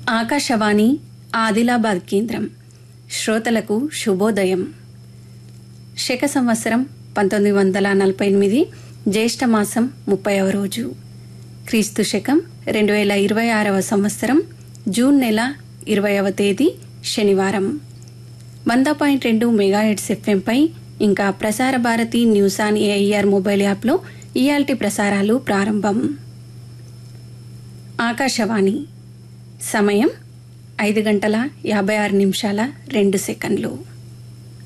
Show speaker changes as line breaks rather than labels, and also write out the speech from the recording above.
ఆకాశవాణి ఆదిలాబాద్ కేంద్రం శ్రోతలకు శుభోదయం శక సంవత్సరం పంతొమ్మిది వందల నలభై ఎనిమిది జ్యేష్ఠ మాసం ముప్పైవ రోజు క్రీస్తు శకం రెండు వేల ఇరవై ఆరవ సంవత్సరం జూన్ నెల ఇరవైవ తేదీ శనివారం వంద పాయింట్ రెండు మెగాహెడ్స్ ఎఫ్ఎంపై ఇంకా Prasar Bharati news on AIR mobile యాప్లో ఇయాల్టి ప్రసారాలు ప్రారంభం ఆకాశవాణి సమయం ఐదు గంటల యాభై ఆరు నిమిషాల రెండు సెకండ్లు